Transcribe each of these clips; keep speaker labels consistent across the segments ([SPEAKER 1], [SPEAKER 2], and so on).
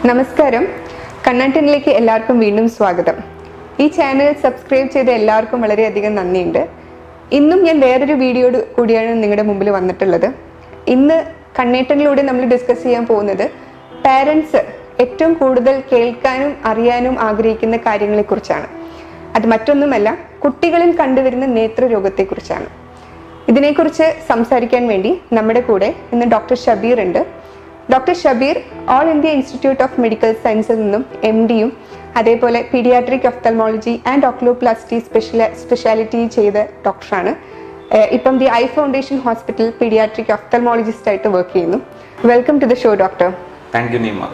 [SPEAKER 1] നമസ്കാരം കണ്ണാട്ടിനിലേക്ക് എല്ലാവർക്കും വീണ്ടും സ്വാഗതം ഈ ചാനൽ സബ്സ്ക്രൈബ് ചെയ്ത എല്ലാവർക്കും വളരെയധികം നന്ദിയുണ്ട് ഇന്നും ഞാൻ വേറൊരു വീഡിയോട് കൂടിയാണ് നിങ്ങളുടെ മുമ്പിൽ വന്നിട്ടുള്ളത് ഇന്ന് കണ്ണേട്ടനിലൂടെ നമ്മൾ ഡിസ്കസ് ചെയ്യാൻ പോകുന്നത് പാരൻസ് ഏറ്റവും കൂടുതൽ കേൾക്കാനും അറിയാനും ആഗ്രഹിക്കുന്ന കാര്യങ്ങളെക്കുറിച്ചാണ് അത് മറ്റൊന്നുമല്ല കുട്ടികളിൽ കണ്ടുവരുന്ന നേത്രരോഗത്തെക്കുറിച്ചാണ് ഇതിനെക്കുറിച്ച് സംസാരിക്കാൻ വേണ്ടി നമ്മുടെ കൂടെ ഇന്ന് ഡോക്ടർ ഷബീർ ഉണ്ട് doctor Shabeer all India institute of medical സയൻസിൽ നിന്നും എം ഡിയും അതേപോലെ പീഡിയാട്രിക് ഒഫ്തൽമോളജി ആൻഡ് ഓക്ലോപ്ലാസ്റ്റി സ്പെഷ്യല സ്പെഷ്യാലിറ്റി ചെയ്ത ഡോക്ടറാണ് ഏഹ് ഇപ്പം the I foundation hospital paediatric ophthalmologist ആയിട്ട് വർക്ക് ചെയ്യുന്നു welcome to the show doctor
[SPEAKER 2] thank you Neema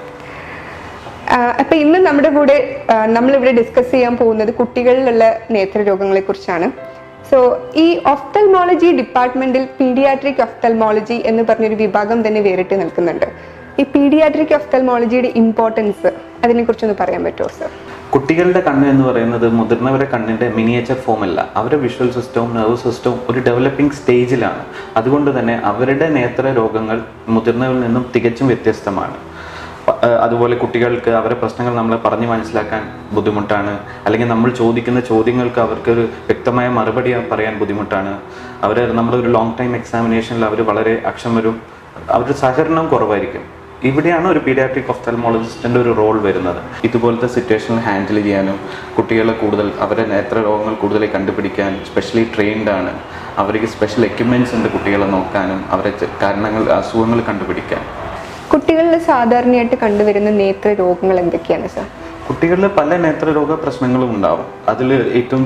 [SPEAKER 1] ആഹ് അപ്പൊ ഇന്ന് നമ്മുടെ കൂടെ ആഹ് നമ്മളിവിടെ ഡിസ്കസ് ചെയ്യാൻ പോകുന്നത് കുട്ടികളിലുള്ള നേത്രരോഗങ്ങളെ കുറിച്ചാണ് സോ ഈ ഒഫ്തൽമോളജി ഡിപ്പാർട്ട്മെന്റിൽ പീഡിയാട്രിക് ഒഫ്തൽമോളജി എന്ന് പറഞ്ഞൊരു വിഭാഗം തന്നെ വേറിട്ട് നിൽക്കുന്നുണ്ട് ഈ പീഡിയാട്രിക് ഒഫ്തൽമോളജിയുടെ ഇമ്പോർട്ടൻസ് അതിനെ കുറിച്ചൊന്ന് പറയാൻ പറ്റുമോ സർ
[SPEAKER 2] കുട്ടികളുടെ കണ്ണ് എന്ന് പറയുന്നത് മുതിർന്നവരുടെ കണ്ണിന്റെ മിനിയേച്ചർ ഫോം അല്ല അവരുടെ വിഷ്വൽ സിസ്റ്റവും നെർവ് സിസ്റ്റവും ഒരു ഡെവലപ്പിംഗ് സ്റ്റേജിലാണ് അതുകൊണ്ട് തന്നെ അവരുടെ നേത്ര രോഗങ്ങൾ മുതിർന്നവരിൽ നിന്നും തികച്ചും വ്യത്യസ്തമാണ് പ- ഏഹ് അതുപോലെ കുട്ടികൾക്ക് അവരുടെ പ്രശ്നങ്ങൾ നമ്മളെ പറഞ്ഞു മനസ്സിലാക്കാൻ ബുദ്ധിമുട്ടാണ് അല്ലെങ്കിൽ നമ്മൾ ചോദിക്കുന്ന ചോദ്യങ്ങൾക്ക് അവർക്ക് ഒരു വ്യക്തമായ മറുപടി പറയാൻ ബുദ്ധിമുട്ടാണ് അവർ നമ്മളൊരു ലോങ് ടൈം എക്സാമിനേഷനിൽ അവർ വളരെ അക്ഷം വരും അവരുടെ സഹകരണം കുറവായിരിക്കും ഇവിടെയാണ് ഒരു പീഡിയാട്രിക് ഒഫ്തൽമോളജിസ്റ്റിന്റെ ഒരു റോൾ വരുന്നത് ഇതുപോലത്തെ സിറ്റുവേഷനിൽ ഹാൻഡിൽ ചെയ്യാനും കുട്ടികളെ കൂടുതൽ അവരുടെ നേത്ര രോഗങ്ങൾ കൂടുതലായി കണ്ടുപിടിക്കാൻ സ്പെഷ്യലി ട്രെയിൻഡ് ആണ് അവർക്ക് സ്പെഷ്യൽ എക്യുപ്മെന്റ്സ് ഉണ്ട് കുട്ടികളെ നോക്കാനും അവരെ ചെ- കാരണങ്ങൾ അസുഖങ്ങൾ കണ്ടുപിടിക്കാൻ
[SPEAKER 1] കുട്ടികളിൽ സാധാരണയായിട്ട് കണ്ടുവരുന്ന നേത്ര രോഗങ്ങൾ എന്തൊക്കെയാണ് സർ
[SPEAKER 2] കുട്ടികളിൽ പല നേത്രരോഗ പ്രശ്നങ്ങളും ഉണ്ടാവും അതിൽ ഏറ്റവും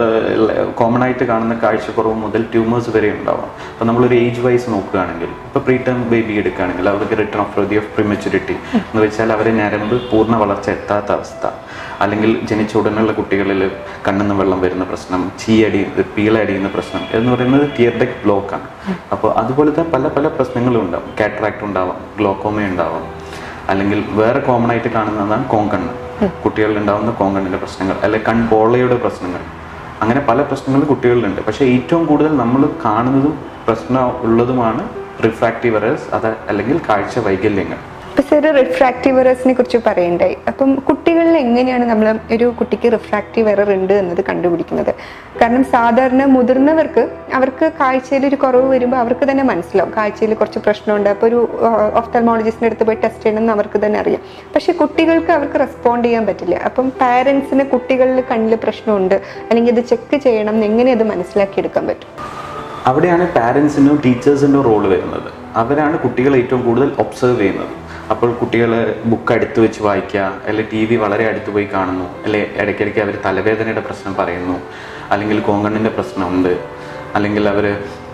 [SPEAKER 2] കോമൺ ആയിട്ട് കാണുന്ന കാഴ്ചക്കുറവ് മുതൽ ട്യൂമേഴ്സ് വരെ ഉണ്ടാവാം അപ്പോൾ നമ്മളൊരു ഏജ് വൈസ് നോക്കുകയാണെങ്കിൽ ഇപ്പോൾ പ്രീ ടേം ബേബി എടുക്കുകയാണെങ്കിൽ അവർക്ക് return of ready of prematurity എന്ന് വെച്ചാൽ അവരെ ഞരമ്പ് പൂർണ്ണ വളർച്ച എത്താത്ത അവസ്ഥ അല്ലെങ്കിൽ ജനിച്ച ഉടനെയുള്ള കുട്ടികളിൽ കണ്ണിന്ന് വെള്ളം വരുന്ന പ്രശ്നം ചീയടി പീളടിയുന്ന പ്രശ്നം എന്ന് പറയുന്നത് തിയർഡെക് ബ്ലോക്കാണ് അപ്പോൾ അതുപോലത്തെ പല പല പ്രശ്നങ്ങളും ഉണ്ടാവും കാറ്ററാക്ട് ഉണ്ടാവാം ഗ്ലോക്കോമ ഉണ്ടാവാം അല്ലെങ്കിൽ വേറെ കോമൺ ആയിട്ട് കാണുന്നതാണ് കോങ്കണ്ണ് കുട്ടികളിൽ ഉണ്ടാകുന്ന കോങ്കണ്ണിന്റെ പ്രശ്നങ്ങൾ അല്ലെങ്കിൽ കൺപോളയുടെ പ്രശ്നങ്ങൾ അങ്ങനെ പല പ്രശ്നങ്ങളും കുട്ടികളിലുണ്ട് പക്ഷേ ഏറ്റവും കൂടുതൽ നമ്മൾ കാണുന്നതും പ്രശ്നം ഉള്ളതുമാണ് റിഫ്രാക്റ്റീവ് എറേഴ്സ് അത് അല്ലെങ്കിൽ കാഴ്ച വൈകല്യങ്ങൾ
[SPEAKER 1] ഇപ്പൊ സർ റിഫ്രാക്റ്റീവ് എറേഴ്സിനെ കുറിച്ച് പറയണ്ടായി അപ്പം കുട്ടികളിൽ എങ്ങനെയാണ് നമ്മൾ ഒരു കുട്ടിക്ക് റിഫ്രാക്റ്റീവ് എറർ ഉണ്ട് എന്നത് കണ്ടുപിടിക്കുന്നത് കാരണം സാധാരണ മുതിർന്നവർക്ക് അവർക്ക് കാഴ്ചയിൽ ഒരു കുറവ് വരുമ്പോൾ അവർക്ക് തന്നെ മനസ്സിലാവും കാഴ്ചയിൽ കുറച്ച് പ്രശ്നമുണ്ട് അപ്പോൾ ഒരു ഒഫ്തൽമോളജിസ്റ്റിന്റെ അടുത്ത് പോയി ടെസ്റ്റ് ചെയ്യണമെന്ന് അവർക്ക് തന്നെ അറിയാം പക്ഷെ കുട്ടികൾക്ക് അവർക്ക് റെസ്പോണ്ട് ചെയ്യാൻ പറ്റില്ല അപ്പം പാരൻസിന് കുട്ടികളിൽ കണ്ണിൽ പ്രശ്നമുണ്ട് അല്ലെങ്കിൽ ഇത് ചെക്ക് ചെയ്യണം എന്ന് എങ്ങനെ അത് മനസ്സിലാക്കിയെടുക്കാൻ പറ്റും
[SPEAKER 2] അവിടെയാണ് പാരൻസിനോ ടീച്ചേഴ്സിനോ റോൾ വരുന്നത് അവരാണ് കുട്ടികളെ ഏറ്റവും കൂടുതൽ ഒബ്സർവ് ചെയ്യുന്നത് അപ്പോൾ കുട്ടികൾ ബുക്ക് അടുത്ത് വെച്ച് വായിക്കുക അല്ലെങ്കിൽ ടി വി വളരെ അടുത്ത് പോയി കാണുന്നു അല്ലെ ഇടയ്ക്കിടയ്ക്ക് അവർ തലവേദനയുടെ പ്രശ്നം പറയുന്നു അല്ലെങ്കിൽ കോങ്കണ്ണിൻ്റെ പ്രശ്നമുണ്ട് അല്ലെങ്കിൽ അവർ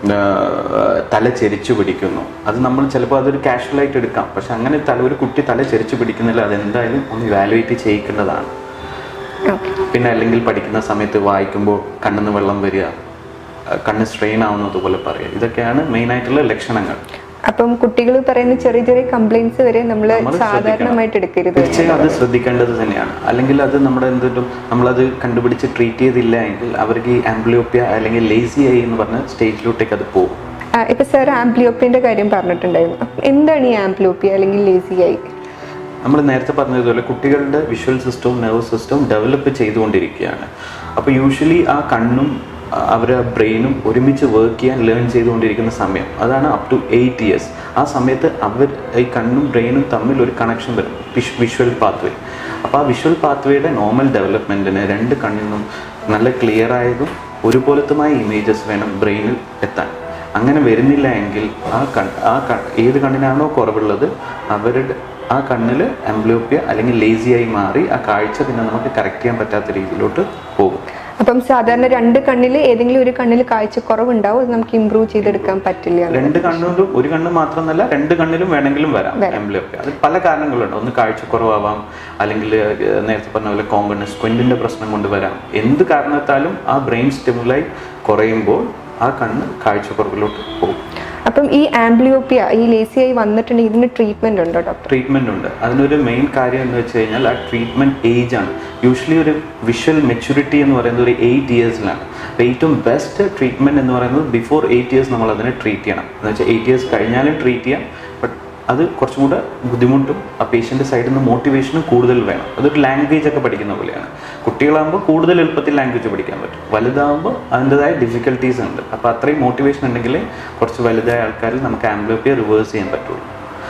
[SPEAKER 2] തല ചെരിച്ചു പിടിക്കുന്നു അത് നമ്മൾ ചിലപ്പോൾ അതൊരു casual ആയിട്ട് എടുക്കാം പക്ഷെ അങ്ങനെ തല ഒരു കുട്ടി തല ചെരിച്ചു പിടിക്കുന്നില്ല അതെന്തായാലും ഒന്ന് ഇവാലുവേറ്റ് ചെയ്യിക്കേണ്ടതാണ്
[SPEAKER 1] ഓക്കെ
[SPEAKER 2] പിന്നെ അല്ലെങ്കിൽ പഠിക്കുന്ന സമയത്ത് വായിക്കുമ്പോൾ കണ്ണിന്ന് വെള്ളം വരിക അഹ് കണ്ണ് സ്ട്രെയിൻ ആവുന്നത് പോലെ പറയുക ഇതൊക്കെയാണ് മെയിൻ ആയിട്ടുള്ള ലക്ഷണങ്ങൾ
[SPEAKER 1] അപ്പം കുട്ടികൾ പറയുന്ന ചെറിയ ചെറിയ കംപ്ലൈൻറ്റ്സ് വരെ നമ്മൾ
[SPEAKER 2] നമ്മൾ
[SPEAKER 1] സാധാരണമായിട്ട് എടുക്കരുത്
[SPEAKER 2] തീർച്ചയായും അത് ശ്രദ്ധിക്കേണ്ടത് തന്നെയാണ് അല്ലെങ്കിൽ അത് നമ്മുടെ എന്തിട്ടും നമ്മളത് കണ്ടുപിടിച്ച് ട്രീറ്റ് ചെയ്തില്ല എങ്കിൽ അവർക്ക് ഈ ആംബ്ലിയോപ്യ അല്ലെങ്കിൽ ലേസി ആയി എന്ന് പറഞ്ഞ സ്റ്റേജിലോട്ടേക്ക് അത് പോകും
[SPEAKER 1] ആ, ഇപ്പൊ സാർ ആംപ്ലിയോപ്പിന്റെ കാര്യം പറഞ്ഞിട്ടുണ്ടായിരുന്നു അപ്പൊ എന്താണ് ഈ ആംപ്ലിയോപ്പിയ അല്ലെങ്കിൽ ലേസി ആയി
[SPEAKER 2] നമ്മൾ നേരത്തെ പറഞ്ഞതുപോലെ കുട്ടികളുടെ വിഷ്വൽ സിസ്റ്റവും നെർവ് സിസ്റ്റവും ഡെവലപ്പ് ചെയ്തുകൊണ്ടിരിക്കുകയാണ് അപ്പോൾ യൂഷ്വലി ആ കണ്ണും ആ, അവരുടെ ബ്രെയിനും ഒരുമിച്ച് വർക്ക് ചെയ്യാൻ ലേൺ ചെയ്തുകൊണ്ടിരിക്കുന്ന സമയം അതാണ് അപ് ടു എയ്റ്റ് ഇയേഴ്സ് ആ സമയത്ത് അവർ ഈ കണ്ണും ബ്രെയിനും തമ്മിൽ ഒരു കണക്ഷൻ വരും വിഷ്വൽ പാത്വേ അപ്പോൾ ആ വിഷ്വൽ പാത്വേയുടെ നോർമൽ ഡെവലപ്മെൻറ്റിന് രണ്ട് കണ്ണിനും നല്ല ക്ലിയർ ആയതും ഒരുപോലത്തുമായ ഇമേജസ് വേണം ബ്രെയിനിൽ എത്താൻ അങ്ങനെ വരുന്നില്ല എങ്കിൽ ആ കൺ ആ കൺ ഏത് കണ്ണിനാണോ കുറവുള്ളത് അവരുടെ ആ കണ്ണിൽ ആംബ്ലിയോപ്യ അല്ലെങ്കിൽ ലേസിയായി മാറി ആ കാഴ്ച പിന്നെ നമുക്ക് കറക്റ്റ് ചെയ്യാൻ പറ്റാത്ത രീതിയിലോട്ട് പോകും
[SPEAKER 1] അപ്പം സാധാരണ രണ്ട് കണ്ണിൽ ഏതെങ്കിലും ഒരു കണ്ണിൽ കാഴ്ച കുറവുണ്ടാവും അത് നമുക്ക് ഇമ്പ്രൂവ് ചെയ്തെടുക്കാൻ പറ്റില്ല എന്ന്.
[SPEAKER 2] രണ്ട് കണ്ണുകൊണ്ടും ഒരു കണ്ണ് മാത്രമല്ല രണ്ട് കണ്ണിലും വേണമെങ്കിലും വരാം ആംബ്ലിയോപ്യ അത് പല കാരണങ്ങളുണ്ട് ഒന്ന് കാഴ്ചക്കുറവാവാം അല്ലെങ്കിൽ ഏഹ്, നേരത്തെ പറഞ്ഞ പോലെ കോങ്കണ് സ്ക്വന്റിന്റെ പ്രശ്നം കൊണ്ട് വരാം എന്ത് കാരണത്താലും ആ ബ്രെയിൻ സ്റ്റിമുലൈ കുറയുമ്പോൾ ആ കണ്ണ് കാഴ്ചക്കുറവിലോട്ട് പോകും
[SPEAKER 1] അപ്പം ഈ ആംബ്ലിയോപ്പിയ ഈ ലേസി ആയി വന്നിട്ടുണ്ടെങ്കിൽ ഇതിന് ട്രീറ്റ്മെന്റ് ഉണ്ടോ ഡോക്ടർ
[SPEAKER 2] ട്രീറ്റ്മെന്റ് ഉണ്ട് അതിനൊരു മെയിൻ കാര്യം എന്ന് വെച്ച് കഴിഞ്ഞാൽ ആ ട്രീറ്റ്മെന്റ് ഏജ് ആണ് യൂഷ്വലി ഒരു വിഷ്വൽ മെച്യൂരിറ്റി എന്ന് പറയുന്നത് ഒരു എയ്റ്റ് ഇയേഴ്സിലാണ് അപ്പോൾ ഏറ്റവും ബെസ്റ്റ് ട്രീറ്റ്മെന്റ് എന്ന് പറയുന്നത് ബിഫോർ എയ്റ്റ് ഇയേഴ്സ് നമ്മൾ അതിനെ ട്രീറ്റ് ചെയ്യണം എന്ന് വെച്ചാൽ എയ്റ്റ് ഇയേഴ്സ് കഴിഞ്ഞാലും ട്രീറ്റ് ചെയ്യാം ബട്ട് അത് കുറച്ചും കൂടെ ബുദ്ധിമുട്ടും ആ പേഷ്യൻ്റെ സൈഡിൽ നിന്ന് മോട്ടിവേഷനും കൂടുതൽ വേണം അതൊരു ലാംഗ്വേജ് ഒക്കെ പഠിക്കുന്ന പോലെയാണ് കുട്ടികളാകുമ്പോൾ കൂടുതൽ എളുപ്പത്തിൽ ലാംഗ്വേജ് പഠിക്കാൻ പറ്റും വലുതാകുമ്പോൾ അതിൻ്റെതായ ഡിഫിക്കൽട്ടീസ് ഉണ്ട് അപ്പോൾ അത്രയും മോട്ടിവേഷൻ ഉണ്ടെങ്കിൽ കുറച്ച് വലുതായ ആൾക്കാരിൽ നമുക്ക് ആംബ്ലോപ്പിയ റിവേഴ്സ് ചെയ്യാൻ പറ്റുള്ളൂ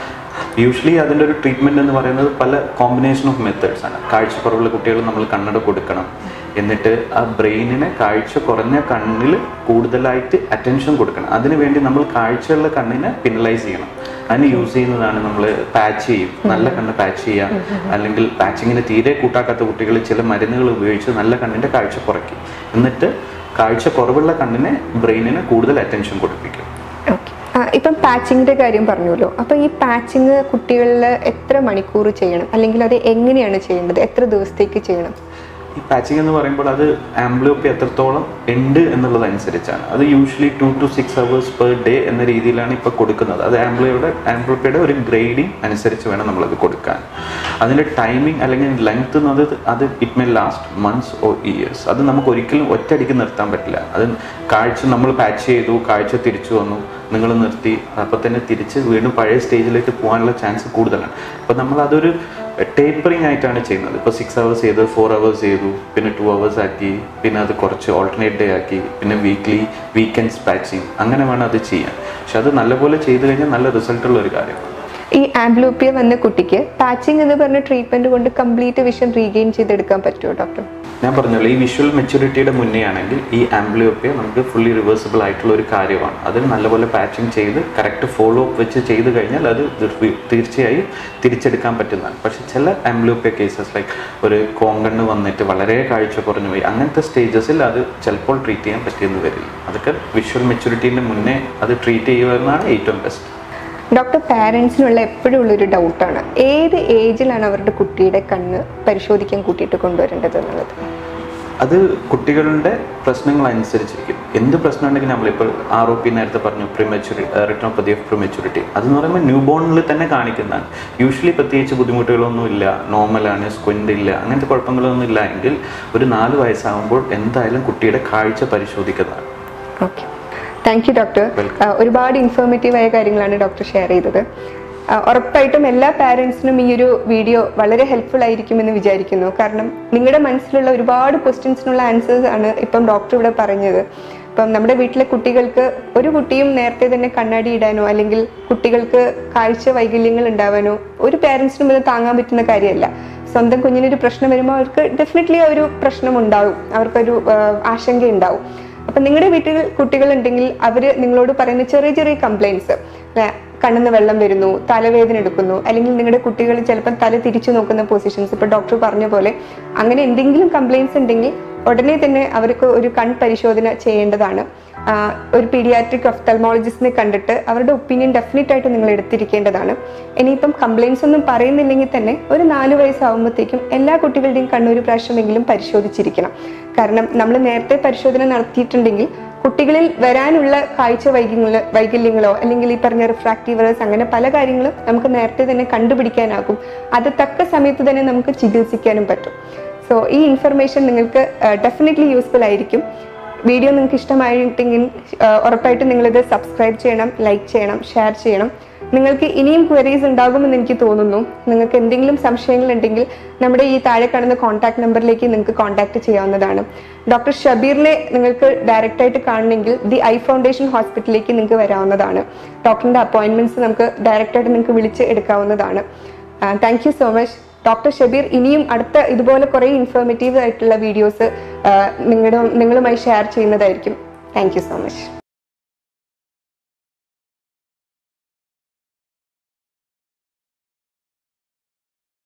[SPEAKER 2] യൂഷ്വലി അതിൻ്റെ ഒരു ട്രീറ്റ്മെൻറ്റ് എന്ന് പറയുന്നത് പല കോമ്പിനേഷൻ ഓഫ് മെത്തേഡ്സ് ആണ് കാഴ്ചക്കുറവുള്ള കുട്ടികൾ നമ്മൾ കണ്ണട കൊടുക്കണം എന്നിട്ട് ആ ബ്രെയിനിനെ കാഴ്ച കുറഞ്ഞ കണ്ണിൽ കൂടുതലായിട്ട് അറ്റൻഷൻ കൊടുക്കണം അതിനുവേണ്ടി നമ്മൾ കാഴ്ചയുള്ള കണ്ണിനെ പിനലൈസ് ചെയ്യണം അതിന് യൂസ് ചെയ്യുന്നതാണ് നമ്മൾ പാച്ച് ചെയ്യും നല്ല കണ്ണ് പാച്ച് ചെയ്യുക അല്ലെങ്കിൽ പാച്ചിങ്ങിന് തീരെ കൂട്ടാക്കാത്ത കുട്ടികൾ ചില മരുന്നുകൾ ഉപയോഗിച്ച് നല്ല കണ്ണിൻ്റെ കാഴ്ച കുറയ്ക്കും എന്നിട്ട് കാഴ്ച കുറവുള്ള കണ്ണിനെ ബ്രെയിനിന് കൂടുതൽ അറ്റൻഷൻ കൊടുപ്പിക്കും
[SPEAKER 1] ഓക്കെ ഇപ്പം പാച്ചിങ്ങിന്റെ കാര്യം പറഞ്ഞല്ലോ അപ്പൊ ഈ പാച്ചിങ് കുട്ടികളിൽ എത്ര മണിക്കൂർ ചെയ്യണം അല്ലെങ്കിൽ അത് എങ്ങനെയാണ് ചെയ്യേണ്ടത് എത്ര ദിവസത്തേക്ക് ചെയ്യണം
[SPEAKER 2] ഈ പാച്ചിങ് എന്ന് പറയുമ്പോൾ അത് ആംബ്ലോപ്പി എത്രത്തോളം ഉണ്ട് എന്നുള്ളതനുസരിച്ചാണ് അത് usually two to six hours per day എന്ന രീതിയിലാണ് ഇപ്പോൾ കൊടുക്കുന്നത് അത് ആംബ്ലോയുടെ ആംബ്ലോപ്പിയുടെ ഒരു ഗ്രേഡിങ് അനുസരിച്ച് വേണം നമ്മളത് കൊടുക്കാൻ അതിൻ്റെ ടൈമിംഗ് അല്ലെങ്കിൽ ലെങ്ത് എന്നത് അത് it may last months or years അത് നമുക്ക് ഒരിക്കലും ഒറ്റയടിക്ക് നിർത്താൻ പറ്റില്ല അത് കാഴ്ച നമ്മൾ പാച്ച് ചെയ്തു കാഴ്ച തിരിച്ചു വന്നു നിങ്ങൾ നിർത്തി അപ്പോൾ തന്നെ തിരിച്ച് വീണ്ടും പഴയ സ്റ്റേജിലേക്ക് പോകാനുള്ള ചാൻസ് കൂടുതലാണ് അപ്പോൾ നമ്മൾ അതൊരു ടേപ്പറിങ് ആയിട്ടാണ് ചെയ്യുന്നത് ഇപ്പോൾ സിക്സ് അവേഴ്സ് ചെയ്ത് ഫോർ അവേഴ്സ് ചെയ്തു പിന്നെ ടു അവേഴ്സ് ആക്കി പിന്നെ അത് കുറച്ച് ഓൾട്ടർനേറ്റ് ഡേ ആക്കി പിന്നെ വീക്ക്ലി വീക്കെൻഡ്സ് പാച്ചിങ് അങ്ങനെ വേണം അത് ചെയ്യാൻ പക്ഷെ അത് നല്ലപോലെ ചെയ്തു കഴിഞ്ഞാൽ നല്ല റിസൾട്ടുള്ള ഒരു കാര്യമാണ്
[SPEAKER 1] ഈ ആംബ്ലോപ്പിയ വന്ന കുട്ടിക്ക് പാച്ചിങ് എന്ന് പറഞ്ഞ ട്രീറ്റ്മെന്റ് കൊണ്ട് കംപ്ലീറ്റ് വിഷൻ റീഗെയിൻ ചെയ്തെടുക്കാൻ പറ്റുമോ ഡോക്ടർ
[SPEAKER 2] ഞാൻ പറഞ്ഞല്ലോ ഈ വിഷ്വൽ മെച്യൂരിറ്റിയുടെ മുന്നേ ആണെങ്കിൽ ഈ ആംബ്ലിയോപ്പിയ നമുക്ക് ഫുള്ളി റിവേഴ്സിബിൾ ആയിട്ടുള്ള ഒരു കാര്യമാണ് അതിന് നല്ലപോലെ പാച്ചിങ് ചെയ്ത് കറക്റ്റ് ഫോളോ അപ്പ് വെച്ച് ചെയ്ത് കഴിഞ്ഞാൽ അത് തീർ- തീർച്ചയായും തിരിച്ചെടുക്കാൻ പറ്റുന്നതാണ് പക്ഷെ ചില ആംബ്ലിയോപ്പിയ കേസസ് ലൈക്ക് ഒരു കോങ്കണ്ണ് വന്നിട്ട് വളരെ കാഴ്ച കുറഞ്ഞു പോയി അങ്ങനത്തെ സ്റ്റേജസിൽ അത് ചിലപ്പോൾ ട്രീറ്റ് ചെയ്യാൻ പറ്റിയെന്ന് വരില്ല അതൊക്കെ വിഷ്വൽ മെച്യൂരിറ്റീൻ്റെ മുന്നേ അത് ട്രീറ്റ് ചെയ്യുക എന്നാണ് ഏറ്റവും ബെസ്റ്റ്
[SPEAKER 1] ഡോക്ടർ പാരൻസിനുള്ള എപ്പോഴും ഉള്ളൊരു ഡൗട്ടാണ് ഏത് ഏജിലാണ് അവരുടെ കുട്ടിയുടെ കണ്ണ് പരിശോധിക്കാൻ കൂട്ടിയിട്ട് കൊണ്ടുവരേണ്ടത് എന്നുള്ളത്
[SPEAKER 2] അത് കുട്ടികളുടെ പ്രശ്നങ്ങൾ അനുസരിച്ചിരിക്കും എന്ത് പ്രശ്നം ഉണ്ടെങ്കിൽ നമ്മളിപ്പോൾ ആർ ഒ പി നേരത്തെ പറഞ്ഞു പ്രിമച്യൂരി റിട്ടോപ്പതി ഓഫ് പ്രിമച്യൂരിറ്റി അതെന്ന് പറയുമ്പോൾ ന്യൂ ബോണിൽ തന്നെ കാണിക്കുന്നതാണ് യൂഷ്വലി പ്രത്യേകിച്ച് ബുദ്ധിമുട്ടുകളൊന്നും ഇല്ല നോർമലാണ് സ്ക്വൻ്റ് ഇല്ല അങ്ങനത്തെ കുഴപ്പങ്ങളൊന്നും ഇല്ല എങ്കിൽ ഒരു നാല് വയസ്സാകുമ്പോൾ എന്തായാലും കുട്ടിയുടെ കാഴ്ച പരിശോധിക്കുന്നതാണ്
[SPEAKER 1] ഓക്കെ താങ്ക് യു ഡോക്ടർ ഒരുപാട് ഇൻഫോർമേറ്റീവ് ആയ കാര്യങ്ങളാണ് ഡോക്ടർ ഷെയർ ചെയ്തത് ആ, ഉറപ്പായിട്ടും എല്ലാ പാരൻസിനും ഈ ഒരു വീഡിയോ വളരെ ഹെൽപ്ഫുൾ ആയിരിക്കുമെന്ന് വിചാരിക്കുന്നു കാരണം നിങ്ങളുടെ മനസ്സിലുള്ള ഒരുപാട് ക്വസ്റ്റ്യൻസിനുള്ള ആൻസേഴ്സ് ആണ് ഇപ്പം ഡോക്ടർ ഇവിടെ പറഞ്ഞത് ഇപ്പം നമ്മുടെ വീട്ടിലെ കുട്ടികൾക്ക് ഒരു കുട്ടിയും നേരത്തെ തന്നെ കണ്ണാടി ഇടാനോ അല്ലെങ്കിൽ കുട്ടികൾക്ക് കാഴ്ച വൈകല്യങ്ങൾ ഉണ്ടാവാനോ ഒരു പാരൻസിനും ഇത് താങ്ങാൻ പറ്റുന്ന കാര്യമല്ല സ്വന്തം കുഞ്ഞിനൊരു പ്രശ്നം വരുമ്പോൾ അവർക്ക് ഡെഫിനറ്റ്ലി ആ ഒരു പ്രശ്നം ഉണ്ടാവും അവർക്കൊരു ആ, ആശങ്ക ഉണ്ടാവും അപ്പൊ നിങ്ങളുടെ വീട്ടിൽ കുട്ടികൾ ഉണ്ടെങ്കിൽ അവര് നിങ്ങളോട് പറയുന്ന ചെറിയ ചെറിയ കംപ്ലൈൻസ് കണ്ണിന്ന് വെള്ളം വരുന്നു തലവേദന എടുക്കുന്നു അല്ലെങ്കിൽ നിങ്ങളുടെ കുട്ടികൾ ചിലപ്പോൾ തല തിരിച്ചു നോക്കുന്ന പൊസിഷൻസ് ഇപ്പൊ ഡോക്ടർ പറഞ്ഞ പോലെ അങ്ങനെ എന്തെങ്കിലും കംപ്ലൈൻസ് ഉണ്ടെങ്കിൽ ഉടനെ തന്നെ അവർക്ക് ഒരു കൺ പരിശോധന ചെയ്യേണ്ടതാണ് ആ, ഒരു പീഡിയാട്രിക് ഒഫ്തൽമോളജിസ്റ്റിനെ കണ്ടിട്ട് അവരുടെ ഒപ്പീനിയൻ ഡെഫിനറ്റ് ആയിട്ട് നിങ്ങൾ എടുത്തിരിക്കേണ്ടതാണ് ഇനിയിപ്പം കംപ്ലൈൻസ് ഒന്നും പറയുന്നില്ലെങ്കിൽ തന്നെ ഒരു നാല് വയസ്സാകുമ്പോഴത്തേക്കും എല്ലാ കുട്ടികളുടെയും കണ്ണൊരു പ്രാവശ്യമെങ്കിലും പരിശോധിച്ചിരിക്കണം കാരണം നമ്മൾ നേരത്തെ പരിശോധന നടത്തിയിട്ടുണ്ടെങ്കിൽ കുട്ടികളിൽ വരാനുള്ള കാഴ്ച വൈകല്യങ്ങളോ വൈകല്യങ്ങളോ അല്ലെങ്കിൽ ഈ പറഞ്ഞ റിഫ്രാക്റ്റീവറേഴ്സ് അങ്ങനെ പല കാര്യങ്ങളും നമുക്ക് നേരത്തെ തന്നെ കണ്ടുപിടിക്കാനാകും അത് തക്ക സമയത്ത് തന്നെ നമുക്ക് ചികിത്സിക്കാനും പറ്റും സോ ഈ ഇൻഫർമേഷൻ നിങ്ങൾക്ക് ഡെഫിനറ്റ്ലി യൂസ്ഫുൾ ആയിരിക്കും വീഡിയോ നിങ്ങൾക്ക് ഇഷ്ടമായിട്ടെങ്കിൽ ഉറപ്പായിട്ടും നിങ്ങളിത് സബ്സ്ക്രൈബ് ചെയ്യണം ലൈക്ക് ചെയ്യണം ഷെയർ ചെയ്യണം നിങ്ങൾക്ക് ഇനിയും ക്വയറീസ് ഉണ്ടാകുമെന്ന് എനിക്ക് തോന്നുന്നു നിങ്ങൾക്ക് എന്തെങ്കിലും സംശയങ്ങൾ ഉണ്ടെങ്കിൽ നമ്മുടെ ഈ താഴെ കാണുന്ന കോൺടാക്ട് നമ്പറിലേക്ക് നിങ്ങൾക്ക് കോൺടാക്ട് ചെയ്യാവുന്നതാണ് ഡോക്ടർ ഷബീറിനെ നിങ്ങൾക്ക് ഡയറക്റ്റ് ആയിട്ട് കാണണമെങ്കിൽ ദി ഐ ഫൗണ്ടേഷൻ ഹോസ്പിറ്റലിലേക്ക് നിങ്ങൾക്ക് വരാവുന്നതാണ് ഡോക്ടറിന്റെ അപ്പോയിന്റ്മെന്റ്സ് നമുക്ക് ഡയറക്റ്റ് ആയിട്ട് നിങ്ങൾക്ക് വിളിച്ച് എടുക്കാവുന്നതാണ് thank you so much doctor Shabeer ഇനിയും അടുത്ത ഇതുപോലെ കുറേ ഇൻഫോർമേറ്റീവ് ആയിട്ടുള്ള വീഡിയോസ് നിങ്ങളുടെ നിങ്ങളുമായി ഷെയർ ചെയ്യുന്നതായിരിക്കും താങ്ക് യു സോ മച്ച്